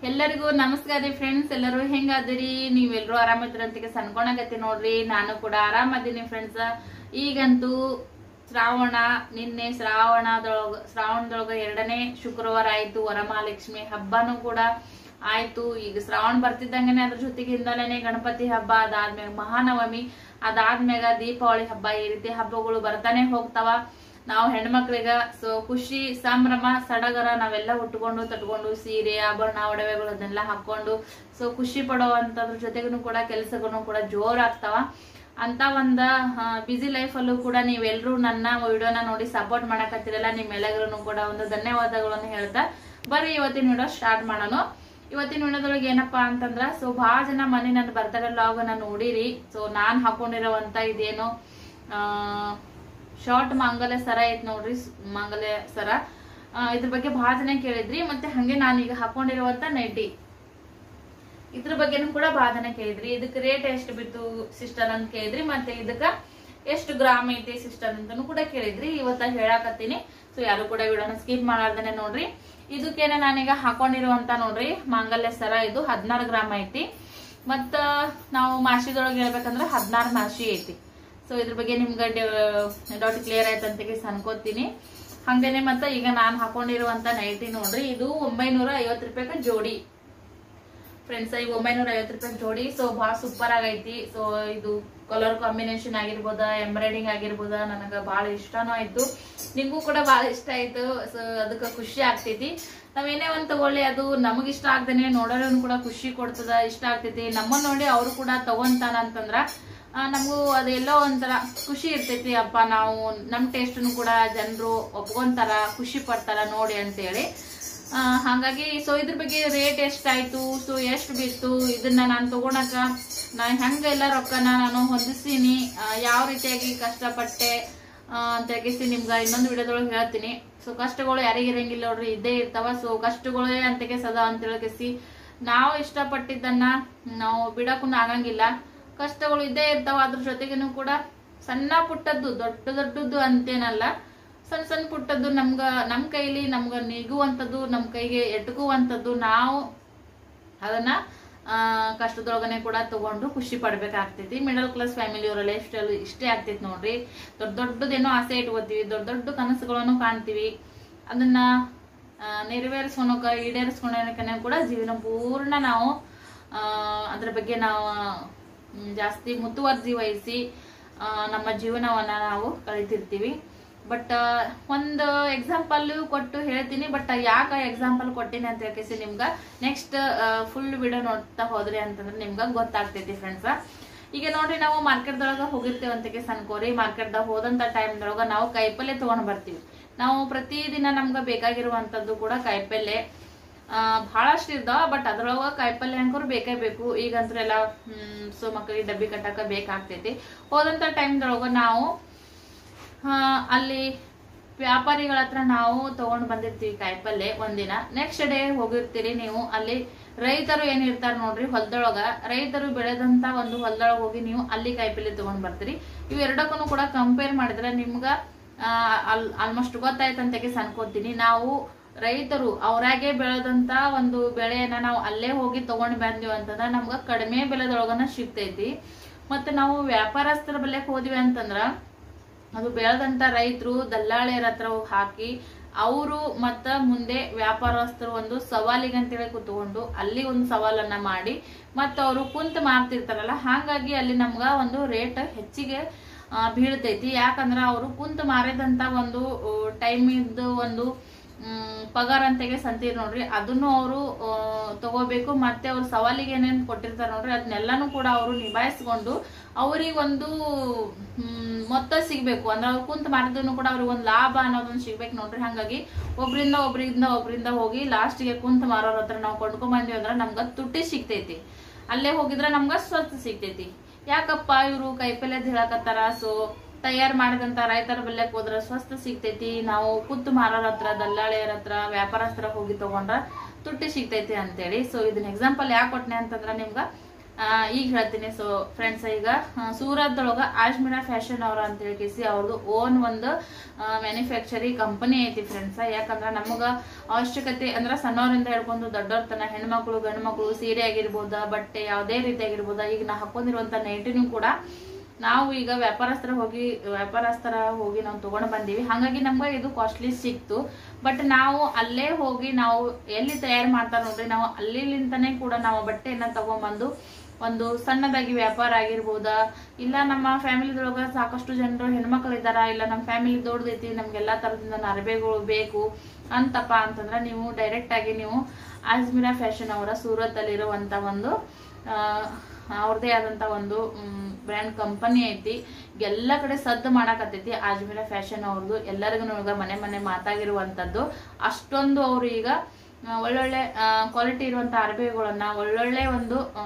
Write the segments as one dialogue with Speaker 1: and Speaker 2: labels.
Speaker 1: ಎಲ್ಲರಿಗೂ ನಮಸ್ಕಾರ ರೀ ಫ್ರೆಂಡ್ಸ್ ಎಲ್ಲರೂ ಹೆಂಗಾದಿರಿ ನೀವೆಲ್ಲರೂ ಆರಾಮಿದ್ರ ಅಂತಿಗೆ ಸನ್ಕೊಳಕತ್ತಿ ನೋಡ್ರಿ ನಾನು ಕೂಡ ಆರಾಮದೀನಿ ಫ್ರೆಂಡ್ಸ್ ಈಗಂತೂ ಶ್ರಾವಣ ನಿನ್ನೆ ಶ್ರಾವಣದೊಳಗ ಶ್ರಾವಣದೊಳಗ ಎರಡನೇ ಶುಕ್ರವಾರ ಆಯ್ತು ವರಮಹಾಲಕ್ಷ್ಮಿ ಹಬ್ಬನೂ ಕೂಡ ಆಯ್ತು ಈಗ ಶ್ರಾವಣ ಬರ್ತಿದ್ದಂಗೆನೆ ಅದ್ರ ಜೊತೆಗೆ ಹಿಂದಲೇನೆ ಗಣಪತಿ ಹಬ್ಬ ಅದಾದ್ಮ್ಯಾಗ ಮಹಾನವಮಿ ಅದಾದ್ಮ್ಯಾಗ ದೀಪಾವಳಿ ಹಬ್ಬ ಈ ರೀತಿ ಹಬ್ಬಗಳು ಬರ್ತಾನೆ ಹೋಗ್ತಾವ ನಾವು ಹೆಣ್ಮಕ್ಳಿಗ ಸೊ ಖುಷಿ ಸಂಭ್ರಮ ಸಡಗರ ನಾವೆಲ್ಲ ಉಟ್ಕೊಂಡು ತಟ್ಕೊಂಡು ಸೀರೆ ಆಭರಣ ಒಡವೆಗಳು ಅದನ್ನೆಲ್ಲ ಹಾಕೊಂಡು ಸೊ ಖುಷಿ ಪಡುವಂತದ್ರ ಜೊತೆಗೂ ಕೂಡ ಕೆಲಸಗಳು ಕೂಡ ಜೋರಾಗ್ತಾವ ಅಂತ ಒಂದ ಬಿಸಿ ಲೈಫ್ ಅಲ್ಲೂ ಕೂಡ ನೀವೆಲ್ಲರೂ ನನ್ನ ವಿಡಿಯೋನ ನೋಡಿ ಸಪೋರ್ಟ್ ಮಾಡಕತ್ತಿರಲ್ಲ ನಿಮ್ಮೆಲ್ಲರಿಗೂ ಕೂಡ ಒಂದು ಧನ್ಯವಾದಗಳನ್ನು ಹೇಳ್ತಾ ಬರ್ರಿ ಇವತ್ತಿನ ವಿಡಿಯೋ ಸ್ಟಾರ್ಟ್ ಮಾಡೋಣ ಇವತ್ತಿನ ವಿಡಿಯೋದೊಳಗೆ ಏನಪ್ಪಾ ಅಂತಂದ್ರ ಸೊ ಬಹಳ ಜನ ಮನೆ ನನ್ನ ಬರ್ತಡೇ ಲಾಗ್ ನೋಡಿರಿ ಸೊ ನಾನ್ ಹಾಕೊಂಡಿರೋವಂತ ಇದೇನು ಆ ಶಾರ್ಟ್ ಮಾಂಗಲ್ಯ ಸರ ಐತ್ ನೋಡ್ರಿ ಸ್- ಮಾಂಗಲ್ಯ ಸರ ಆ, ಇದ್ರ ಬಗ್ಗೆ ಬಹಳ ಜನ ಕೇಳಿದ್ರಿ ಮತ್ತೆ ಹಂಗೆ ನಾನೀಗ ಹಾಕೊಂಡಿರುವಂತ ನೈಟಿ ಇದ್ರ ಬಗ್ಗೆನೂ ಕೂಡ ಬಹಳ ಜನ ಕೇಳಿದ್ರಿ ಇದಕ್ಕೆ ರೇಟ್ ಎಷ್ಟು ಬಿತ್ತು ಸಿಸ್ಟರ್ ಅಂತ ಕೇಳಿದ್ರಿ ಮತ್ತೆ ಇದಕ್ಕ ಎಷ್ಟು ಗ್ರಾಮ್ ಐತಿ ಸಿಸ್ಟರ್ ಅಂತಾನು ಕೂಡ ಕೇಳಿದ್ರಿ ಇವತ್ತ ಹೇಳಾಕತ್ತೀನಿ ಸೊ ಯಾರು ಕೂಡ ವಿಡಿಯೋನ ಸ್ಕಿಪ್ ಮಾಡಾರ್ದೇನೆ ನೋಡ್ರಿ ಇದಕ್ಕೇನೆ ನಾನೀಗ ಹಾಕೊಂಡಿರುವಂತ ನೋಡ್ರಿ ಮಾಂಗಲ್ಯ ಸರ ಇದು ಹದಿನಾರು ಗ್ರಾಮ್ ಐತಿ ಮತ್ತ ನಾವು ಮಾಸಿದೊಳಗೆ ಹೇಳ್ಬೇಕಂದ್ರೆ ಹದಿನಾರು ಮಾಸಿ ಐತಿ ಸೊ ಇದ್ರ ಬಗ್ಗೆ ನಿಮ್ಗೆ ಡೌಟ್ ಕ್ಲಿಯರ್ ಆಯ್ತು ಅಂತ ಕೇಸ್ ಅನ್ಕೋತೀನಿ ಹಂಗೇನೆ ಮತ್ತ ಈಗ ನಾನ್ ಹಾಕೊಂಡಿರುವಂತ ನೈಟಿ ನೋಡ್ರಿ ಇದು ಒಂಬೈನೂರ ಐವತ್ತು ರೂಪಾಯಿಗೆ ಜೋಡಿ ಫ್ರೆಂಡ್ಸ್ ಈಗ ಒಂಬೈನೂರ ಐವತ್ತು ರೂಪಾಯಿ ಜೋಡಿ ಸೊ ಬಹಳ ಸೂಪರ್ ಆಗೈತಿ ಸೊ ಇದು ಕಲರ್ ಕಾಂಬಿನೇಷನ್ ಆಗಿರ್ಬೋದ ಎಂಬ್ರಾಯ್ಡಿಂಗ್ ಆಗಿರ್ಬೋದ ನನಗ ಬಹಳ ಇಷ್ಟನೂ ಆಯ್ತು ನಿಮ್ಗೂ ಕೂಡ ಬಹಳ ಇಷ್ಟ ಆಯ್ತು ಸೊ ಅದಕ್ಕೆ ಖುಷಿ ಆಗ್ತೈತಿ ನಾವೇನೇ ಒಂದ್ ತಗೊಳ್ಳಿ ಅದು ನಮಗ್ ಇಷ್ಟ ಆಗ್ದೇನೆ ನೋಡೋರು ಕೂಡ ಖುಷಿ ಕೊಡ್ತದ ಇಷ್ಟ ಆಗ್ತೈತಿ ನಮ್ಮನ್ನ ನೋಡಿ ಅವ್ರು ಕೂಡ ತಗೊಂತಾನ ಅಂತಂದ್ರ ಆ, ನಮಗೂ ಅದೆಲ್ಲೋ ಒಂಥರ ಖುಷಿ ಇರ್ತೈತಿ ಅಪ್ಪ ನಾವು ನಮ್ ಟೇಸ್ಟ್ನು ಕೂಡ ಜನರು ಒಪ್ಕೊಂತಾರ ಖುಷಿ ಪಡ್ತಾರ ನೋಡಿ ಅಂತೇಳಿ ಆ, ಹಾಗಾಗಿ ಸೊ ಇದ್ರ ಬಗ್ಗೆ ರೇಟ್ ಎಷ್ಟಾಯ್ತು ಸೊ ಎಷ್ಟು ಬಿತ್ತು ಇದನ್ನ ನಾನು ತಗೊಳಕ ನಾ ಹೆಂಗೆಲ್ಲ ರೊಕ್ಕನ ನಾನು ಹೊಂದಿಸ್ತೀನಿ ಆ, ಯಾವ ರೀತಿಯಾಗಿ ಕಷ್ಟಪಟ್ಟೆ ಆ, ಅಂತ ಹೇಗಿಸಿ ನಿಮ್ಗ ಇನ್ನೊಂದು ವಿಡಿಯೋದೊಳಗೆ ಹೇಳ್ತೀನಿ ಸೊ ಕಷ್ಟಗಳು ಯಾರಿಗೆ ಇರಂಗಿಲ್ಲ ನೋಡ್ರಿ ಇದ್ದೇ ಇರ್ತಾವ ಸೊ ಕಷ್ಟಗಳೇ ಅಂತಕ್ಕೆ ಸದಾ ಅಂತ ಹೇಳಕಿಸಿ ನಾವು ಇಷ್ಟಪಟ್ಟಿದ್ದನ್ನ ನಾವು ಬಿಡಕ್ಕೂ ಆಗಂಗಿಲ್ಲ ಕಷ್ಟಗಳು ಇದ್ದೇ ಇರ್ತಾವ ಅದ್ರ ಜೊತೆಗೇನು ಕೂಡ ಸಣ್ಣ ಪುಟ್ಟದ್ದು ದೊಡ್ಡ ದೊಡ್ಡದ್ದು ಅಂತೇನಲ್ಲ ಸಣ್ಣ ಸಣ್ಣ ಪುಟ್ಟದ್ದು ನಮ್ಗ ನಮ್ ಕೈಲಿ ನಮ್ಗ ನಿಗುವಂತದ್ದು ನಮ್ ಕೈಗೆ ಎಟುಕುವಂತದ್ದು ನಾವು ಅದನ್ನ ಆ, ಕಷ್ಟದೊಳಗನೆ ಕೂಡ ತಗೊಂಡು ಖುಷಿ ಪಡ್ಬೇಕಾಗ್ತೈತಿ ಮಿಡಲ್ ಕ್ಲಾಸ್ ಫ್ಯಾಮಿಲಿ ಅವರ ಲೈಫ್ ಸ್ಟೈಲ್ ಇಷ್ಟೇ ಆಗ್ತೈತಿ ನೋಡ್ರಿ ದೊಡ್ಡ ದೊಡ್ಡದೇನೋ ಆಸೆ ಇಟ್ಕೋತೀವಿ ದೊಡ್ಡ ದೊಡ್ಡ ಕನಸುಗಳನ್ನು ಕಾಣ್ತೀವಿ ಅದನ್ನ ಆ, ನೆರವೇರಿಸ್ಕೊಳಕ ಈಡೇರಿಸ್ಕೊಳಕನೆ ಕೂಡ ಜೀವನ ಪೂರ್ಣ ನಾವು ಆ, ಅದ್ರ ಬಗ್ಗೆ ನಾವು ಮ್, ಜಾಸ್ತಿ ಮುತುವರ್ಜಿ ವಹಿಸಿ ಆ, ನಮ್ಮ ಜೀವನವನ್ನ ನಾವು ಕಳಿತಿರ್ತೀವಿ ಬಟ್ ಒಂದು ಎಕ್ಸಾಂಪಲ್ ಕೊಟ್ಟು ಹೇಳ್ತೀನಿ ಬಟ್ ಯಾಕೆ ಎಕ್ಸಾಂಪಲ್ ಕೊಟ್ಟಿನಿ ಅಂತ ಹೇಳ್ಕೇಸಿ ನಿಮ್ಗ ನೆಕ್ಸ್ಟ್ ಫುಲ್ ವಿಡಿಯೋ ನೋಡ್ತಾ ಹೋದ್ರಿ ಅಂತಂದ್ರೆ ನಿಮ್ಗ ಗೊತ್ತಾಗ್ತೈತಿ ಫ್ರೆಂಡ್ಸ್ ಈಗ ನೋಡ್ರಿ ನಾವು ಮಾರ್ಕೆಟ್ದೊಳಗ ಹೋಗಿರ್ತೇವೆ ಅಂತ ಕೇಸ್ ಅನ್ಕೋರಿ ಮಾರ್ಕೆಟ್ದಾಗ ಹೋದಂತ ಟೈಮ್ದೊಳಗ ನಾವು ಕಾಯಿಪಲ್ಲೆ ತಗೊಂಡ್ ಬರ್ತೀವಿ ನಾವು ಪ್ರತಿದಿನ ನಮ್ಗ ಬೇಕಾಗಿರುವಂತದ್ದು ಕೂಡ ಕಾಯಿಪಲ್ಲೆ ಆ, ಬಹಳಷ್ಟು ಇರ್ತಾವ ಬಟ್ ಅದ್ರೊಳಗ ಕಾಯಿಪಲ್ಲೆ ಅಂಕರು ಬೇಕೇ ಬೇಕು ಈಗಂತ್ರ ಎಲ್ಲ ಹ್ಮ್ ಸೊ ಮಕ್ಕಳಿಗೆ ಡಬ್ಬಿ ಕಟ್ಟಕ ಬೇಕಾಗ್ತೈತಿ ಹೋದಂತ ಟೈಮ್ದೊಳಗ ನಾವು ಆ, ಅಲ್ಲಿ ವ್ಯಾಪಾರಿಗಳ ಹತ್ರ ನಾವು ತಗೊಂಡ್ ಬಂದಿರ್ತೀವಿ ಕಾಯಿಪಲ್ಲೆ ಒಂದಿನ ನೆಕ್ಸ್ಟ್ ಡೇ ಹೋಗಿರ್ತೀರಿ ನೀವು ಅಲ್ಲಿ ರೈತರು ಏನಿರ್ತಾರ ನೋಡ್ರಿ ಹೊಲದೊಳಗ ರೈತರು ಬೆಳೆದಂತ ಒಂದು ಹೊಲದೊಳಗ ಹೋಗಿ ನೀವು ಅಲ್ಲಿ ಕಾಯಿಪಲ್ಲೆ ತಗೊಂಡ್ ಬರ್ತೀರಿ ಇವೆರಡಕ್ಕೂ ಕೂಡ ಕಂಪೇರ್ ಮಾಡಿದ್ರೆ ನಿಮ್ಗ ಆಲ್ಮೋಸ್ಟ್ ಗೊತ್ತಾಯ್ತು ಅಂತ ಕೇಸ್ ಅನ್ಕೋತೀನಿ ನಾವು ರೈತರು ಅವರಾಗೆ ಬೆಳೆದಂತ ಒಂದು ಬೆಳೆಯನ್ನ ನಾವು ಅಲ್ಲೇ ಹೋಗಿ ತಗೊಂಡ್ ಬಂದಿವಿ ಅಂತಂದ್ರ ನಮ್ಗ ಕಡಿಮೆ ಬೆಲೆದೊಳಗನ ಸಿಗ್ತೈತಿ ಮತ್ತೆ ನಾವು ವ್ಯಾಪಾರಸ್ಥರ ಬೆಲೆಕ್ ಹೋದ್ವಿ ಅಂತಂದ್ರ ಅದು ಬೆಳೆದಂತ ರೈತರು ದಲ್ಲಾಳಿಯರ ಹತ್ರ ಹೋಗ್ ಹಾಕಿ ಅವರು ಮತ್ತ ಮುಂದೆ ವ್ಯಾಪಾರಸ್ಥರು ಒಂದು ಸವಾಲಿಗೆ ಅಂತೇಳಿ ಕುತ್ಕೊಂಡು ಅಲ್ಲಿ ಒಂದು ಸವಾಲನ್ನ ಮಾಡಿ ಮತ್ತ ಅವರು ಕುಂತ ಮಾರ್ತಿರ್ತಾರಲ್ಲ ಹಾಗಾಗಿ ಅಲ್ಲಿ ನಮ್ಗ ಒಂದು ರೇಟ್ ಹೆಚ್ಚಿಗೆ ಆ, ಬೀಳ್ತೈತಿ ಯಾಕಂದ್ರ ಅವರು ಕುಂತ ಮಾರಿದಂತ ಒಂದು ಟೈಮ್ ಇದ್ದು ಒಂದು ಮ್, ಪಗಾರ ಅಂತೆಗೆ ಸಂತೀರ್ ನೋಡ್ರಿ ಅದನ್ನು ಅವರು ತಗೋಬೇಕು ಮತ್ತೆ ಅವ್ರ ಸವಾಲಿಗೆ ಏನೇನ್ ಕೊಟ್ಟಿರ್ತಾರ ನೋಡ್ರಿ ಅದನ್ನೆಲ್ಲಾನು ಕೂಡ ಅವರು ನಿಭಾಯಿಸ್ಕೊಂಡು ಅವ್ರಿಗೆ ಒಂದು ಮ್, ಮೊತ್ತ ಸಿಗ್ಬೇಕು ಅಂದ್ರೆ ಅವ್ರು ಕುಂತ ಮಾರಿದ್ರು ಕೂಡ ಅವ್ರಿಗೆ ಒಂದು ಲಾಭ ಅನ್ನೋದೊಂದು ಸಿಗ್ಬೇಕು ನೋಡ್ರಿ ಹಂಗಾಗಿ ಒಬ್ರಿಂದ ಒಬ್ರಿಂದ ಒಬ್ರಿಂದ ಹೋಗಿ ಲಾಸ್ಟ್ಗೆ ಕುಂತ ಮಾರೋರ್ ಹತ್ರ ನಾವು ಕೊಂಡ್ಕೊಂಡ್ ಬಂದ್ವಿ ಅಂದ್ರ ನಮ್ಗ ತುಟ್ಟಿ ಸಿಗ್ತೈತಿ ಅಲ್ಲೇ ಹೋಗಿದ್ರ ನಮ್ಗ ಸ್ವಸ್ಥ ಸಿಗ್ತೈತಿ ಯಾಕಪ್ಪ ಇವರು ಕೈಪಲ್ಯ ಹೇಳಕತ್ತಾರ ಸೊ ತಯಾರು ಮಾಡಿದಂತ ರೈತರ ಬೆಲೆಕ್ ಹೋದ್ರ ಸ್ವಸ್ಥ ಸಿಗ್ತೈತಿ ನಾವು ಕುತ್ತು ಮಾರೋರ್ ಹತ್ರ ದಲ್ಲಾಳಿಯರ ಹತ್ರ ವ್ಯಾಪಾರಸ್ಥರ ಹೋಗಿ ತಗೊಂಡ್ರ ತುಟ್ಟಿ ಸಿಗ್ತೈತಿ ಅಂತೇಳಿ ಸೊ ಇದನ್ನ ಎಕ್ಸಾಂಪಲ್ ಯಾಕೆ ಕೊಟ್ಟನೆ ಅಂತಂದ್ರ ನಿಮ್ಗ ಆ, ಈಗ ಹೇಳ್ತೀನಿ ಸೊ ಫ್ರೆಂಡ್ಸ್ ಈಗ ಆ, ಸೂರತ್ ಒಳಗ ಆಜ್ಮಿರಾ ಫ್ಯಾಷನ್ ಅವ್ರ ಅಂತ ಹೇಳಿ ಅವ್ರದ್ದು ಓನ್ ಒಂದು ಮ್ಯಾನುಫ್ಯಾಕ್ಚರಿಂಗ್ ಕಂಪನಿ ಐತಿ ಫ್ರೆಂಡ್ಸ್ ಯಾಕಂದ್ರ ನಮಗ ಅವಶ್ಯಕತೆ ಅಂದ್ರ ಸಣ್ಣವರಿಂದ ಹಿಡ್ಕೊಂಡು ದೊಡ್ಡವ್ರ ತನ ಹೆಣ್ಮಕ್ಳು ಗಂಡು ಮಕ್ಳು ಸೀರೆ ಆಗಿರ್ಬೋದ ಬಟ್ಟೆ ಯಾವುದೇ ರೀತಿ ಆಗಿರ್ಬೋದ ಈಗ ನಾ ಹಾಕೊಂಡಿರುವಂತ ನೈಟಿನೂ ಕೂಡ ನಾವು ಈಗ ವ್ಯಾಪಾರಸ್ಥರ ಹೋಗಿ ವ್ಯಾಪಾರಸ್ಥರ ಹೋಗಿ ನಾವು ತಗೊಂಡ್ ಬಂದೀವಿ ಹಾಗಾಗಿ ನಮ್ಗೆ ಇದು ಕಾಸ್ಟ್ಲಿ ಸಿಕ್ತು ಬಟ್ ನಾವು ಅಲ್ಲೇ ಹೋಗಿ ನಾವು ಎಲ್ಲಿ ತಯಾರು ಮಾಡ್ತಾರ ನೋಡ್ರಿ ನಾವು ಅಲ್ಲಿಲಿಂತಾನೆ ಕೂಡ ನಾವು ಬಟ್ಟೆಯನ್ನ ತಗೊಂಡ್ಬಂದು ಒಂದು ಸಣ್ಣದಾಗಿ ವ್ಯಾಪಾರ ಆಗಿರ್ಬೋದಾ ಇಲ್ಲ ನಮ್ಮ ಫ್ಯಾಮಿಲಿದೊಳಗ ಸಾಕಷ್ಟು ಜನರು ಹೆಣ್ಮಕ್ಳು ಇದ್ದಾರ ಇಲ್ಲ ನಮ್ಮ ಫ್ಯಾಮಿಲಿ ದೊಡ್ಡದೈತಿ ನಮ್ಗೆಲ್ಲಾ ತರದಿಂದ ಅರಬೆಗಳು ಬೇಕು ಅಂತಪ್ಪ ಅಂತಂದ್ರ ನೀವು ಡೈರೆಕ್ಟ್ ಆಗಿ ನೀವು ಆಜ್ಮಿರಾ ಫ್ಯಾಷನ್ ಅವರ ಸೂರತ್ ಅಲ್ಲಿರುವಂತ ಒಂದು ಆ, ಅವ್ರದೇ ಆದಂತ ಒಂದು ಬ್ರ್ಯಾಂಡ್ ಕಂಪನಿ ಐತಿ ಎಲ್ಲ ಕಡೆ ಸದ್ದು ಮಾಡಾಕತ್ತೈತಿ ಆಜ್ಮಿರಾ ಫ್ಯಾಷನ್ ಅವ್ರದ್ದು ಎಲ್ಲರಿಗೂ ಈಗ ಮನೆ ಮನೆ ಮಾತಾಗಿರುವಂತದ್ದು ಅಷ್ಟೊಂದು ಅವರು ಈಗ ಆ, ಒಳ್ಳೊಳ್ಳೆ ಕ್ವಾಲಿಟಿ ಇರುವಂತ ಅರಬೆಗಳನ್ನ ಒಳ್ಳೊಳ್ಳೆ ಒಂದು ಆ,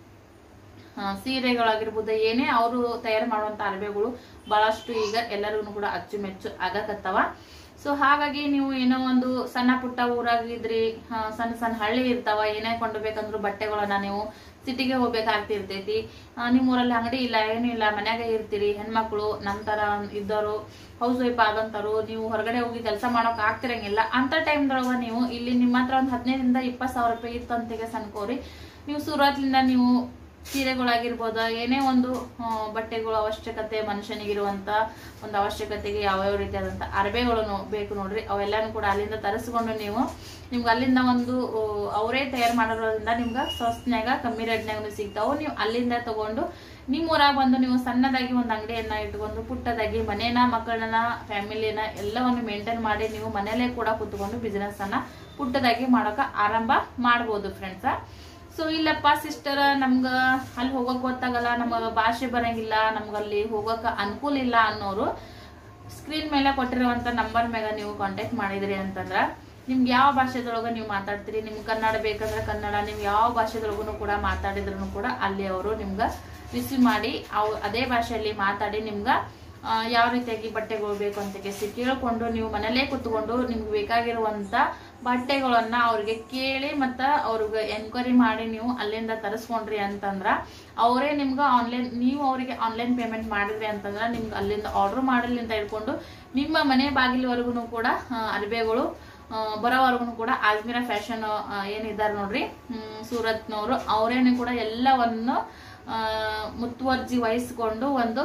Speaker 1: ಆ, ಸೀರೆಗಳಾಗಿರ್ಬೋದು ಏನೇ ಅವರು ತಯಾರು ಮಾಡುವಂತ ಅರಬೆಗಳು ಬಹಳಷ್ಟು ಈಗ ಎಲ್ಲರಿಗೂ ಕೂಡ ಅಚ್ಚುಮೆಚ್ಚು ಆಗಕತ್ತವ ಸೊ ಹಾಗಾಗಿ ನೀವು ಏನೋ ಒಂದು ಸಣ್ಣ ಪುಟ್ಟ ಊರಾಗಿದ್ರಿ ಆ, ಸಣ್ಣ ಸಣ್ಣ ಹಳ್ಳಿ ಇರ್ತಾವ ಏನೇ ಕೊಂಡ್ಬೇಕಂದ್ರು ಬಟ್ಟೆಗಳನ್ನ ನೀವು ಸಿಟಿಗೆ ಹೋಗ್ಬೇಕಾಗ್ತಿರ್ತೈತಿ ಆ, ನಿಮ್ ಊರಲ್ಲಿ ಅಂಗಡಿ ಇಲ್ಲ ಏನೂ ಇಲ್ಲ ಮನ್ಯಾಗ ಇರ್ತೀರಿ ಹೆಣ್ಮಕ್ಳು ನಂತರ ಇದ್ದವರು ಹೌಸ್ ವೈಫ್ ಆದಂತರು ನೀವು ಹೊರಗಡೆ ಹೋಗಿ ಕೆಲಸ ಮಾಡೋಕ್ ಆಗ್ತಿರಂಗಿಲ್ಲ ಅಂತ ಟೈಮ್ದೊಳಗ ನೀವು ಇಲ್ಲಿ ನಿಮ್ಮ ಹತ್ರ ಒಂದು ಹದಿನೈದರಿಂದ ಇಪ್ಪತ್ತು ಸಾವಿರ ರೂಪಾಯಿ ಇತ್ತು ಅಂತಿಗೆ ಅನ್ಕೋರಿ ನೀವು ಸೂರತ್ಲಿಂದ ನೀವು ಸೀರೆಗಳಾಗಿರ್ಬೋದ ಏನೇ ಒಂದು ಆ, ಬಟ್ಟೆಗಳು ಅವಶ್ಯಕತೆ ಮನುಷ್ಯನಿಗಿರುವಂತ ಒಂದು ಅವಶ್ಯಕತೆಗೆ ಯಾವ್ಯಾವ ರೀತಿಯಾದಂತ ಅರಬೆಗಳು ಬೇಕು ನೋಡ್ರಿ ಅವೆಲ್ಲಾನು ಕೂಡ ಅಲ್ಲಿಂದ ತರಿಸ್ಕೊಂಡು ನೀವು ನಿಮ್ಗೆ ಅಲ್ಲಿಂದ ಒಂದು ಆ, ಅವರೇ ತಯಾರು ಮಾಡೋದ್ರಿಂದ ನಿಮ್ಗೆ ಸಸ್ತ್ನ್ಯಾಗ ಕಮ್ಮಿ ರೇಟ್ನಾಗ ಸಿಗ್ತಾವು ನೀವು ಅಲ್ಲಿಂದ ತಗೊಂಡು ನಿಮ್ ಊರಾಗ ಬಂದು ನೀವು ಸಣ್ಣದಾಗಿ ಒಂದು ಅಂಗಡಿಯನ್ನ ಇಟ್ಕೊಂಡು ಪುಟ್ಟದಾಗಿ ಮನೇನ ಮಕ್ಕಳನ್ನ ಫ್ಯಾಮಿಲಿನ ಎಲ್ಲವನ್ನು ಮೇಂಟೈನ್ ಮಾಡಿ ನೀವು ಮನೇಲೆ ಕೂಡ ಕುತ್ಕೊಂಡು ಬಿಸಿನೆಸ್ ಅನ್ನ ಪುಟ್ಟದಾಗಿ ಮಾಡೋಕ ಆರಂಭ ಮಾಡ್ಬೋದು ಫ್ರೆಂಡ್ಸ್ ಸೊ ಇಲ್ಲಪ್ಪ ಸಿಸ್ಟರ್ ನಮ್ಗ ಅಲ್ಲಿ ಹೋಗಕ್ ಗೊತ್ತಾಗಲ್ಲ ನಮಗ ಭಾಷೆ ಬರಂಗಿಲ್ಲ ನಮ್ಗ ಅಲ್ಲಿ ಹೋಗಕ್ ಅನುಕೂಲ ಇಲ್ಲ ಅನ್ನೋರು ಸ್ಕ್ರೀನ್ ಮೇಲೆ ಕೊಟ್ಟಿರುವಂತ ನಂಬರ್ ಮ್ಯಾಗ ನೀವು ಕಾಂಟ್ಯಾಕ್ಟ್ ಮಾಡಿದ್ರಿ ಅಂತಂದ್ರ ನಿಮ್ಗೆ ಯಾವ ಭಾಷೆದೊಳಗ ನೀವು ಮಾತಾಡ್ತೀರಿ ನಿಮ್ಗೆ ಕನ್ನಡ ಬೇಕಂದ್ರೆ ಕನ್ನಡ ನೀವು ಯಾವ ಭಾಷೆದೊಳಗೂ ಕೂಡ ಮಾತಾಡಿದ್ರು ಕೂಡ ಅಲ್ಲಿ ಅವರು ನಿಮ್ಗ ರಿಸೀವ್ ಮಾಡಿ ಅವ್ ಅದೇ ಭಾಷೆಯಲ್ಲಿ ಮಾತಾಡಿ ನಿಮ್ಗ ಆ, ಯಾವ ರೀತಿಯಾಗಿ ಬಟ್ಟೆಗಳು ಬೇಕು ಅಂತ ಕೇಸಿ ಕೇಳ್ಕೊಂಡು ನೀವು ಮನೇಲೇ ಕುತ್ಕೊಂಡು ನಿಮ್ಗೆ ಬೇಕಾಗಿರುವಂತ ಬಟ್ಟೆಗಳನ್ನ ಅವ್ರಿಗೆ ಕೇಳಿ ಮತ್ತ ಅವ್ರಿಗೆ ಎನ್ಕ್ವೈರಿ ಮಾಡಿ ನೀವು ಅಲ್ಲಿಂದ ತರಿಸ್ಕೊಂಡ್ರಿ ಅಂತಂದ್ರ ಅವರೇ ನಿಮ್ಗ ಆನ್ಲೈನ್ ನೀವು ಅವರಿಗೆ ಆನ್ಲೈನ್ ಪೇಮೆಂಟ್ ಮಾಡಿದ್ರಿ ಅಂತಂದ್ರ ನಿಮ್ಗೆ ಅಲ್ಲಿಂದ ಆರ್ಡರ್ ಮಾಡಲಿಂದ ಹಿಡ್ಕೊಂಡು ನಿಮ್ಮ ಮನೆ ಬಾಗಿಲವರೆಗೂ ಕೂಡ ಆ, ಅರಿಬೆಗಳು ಆ, ಬರೋವರೆಗೂ ಕೂಡ ಆಜ್ಮೀರಾ ಫ್ಯಾಷನ್ ಏನಿದ್ದಾರೆ ನೋಡ್ರಿ ಹ್ಮ್, ಸೂರತ್ನವರು ಅವರೇನು ಕೂಡ ಎಲ್ಲವನ್ನು ಆ, ಮುತುವರ್ಜಿ ವಹಿಸ್ಕೊಂಡು ಒಂದು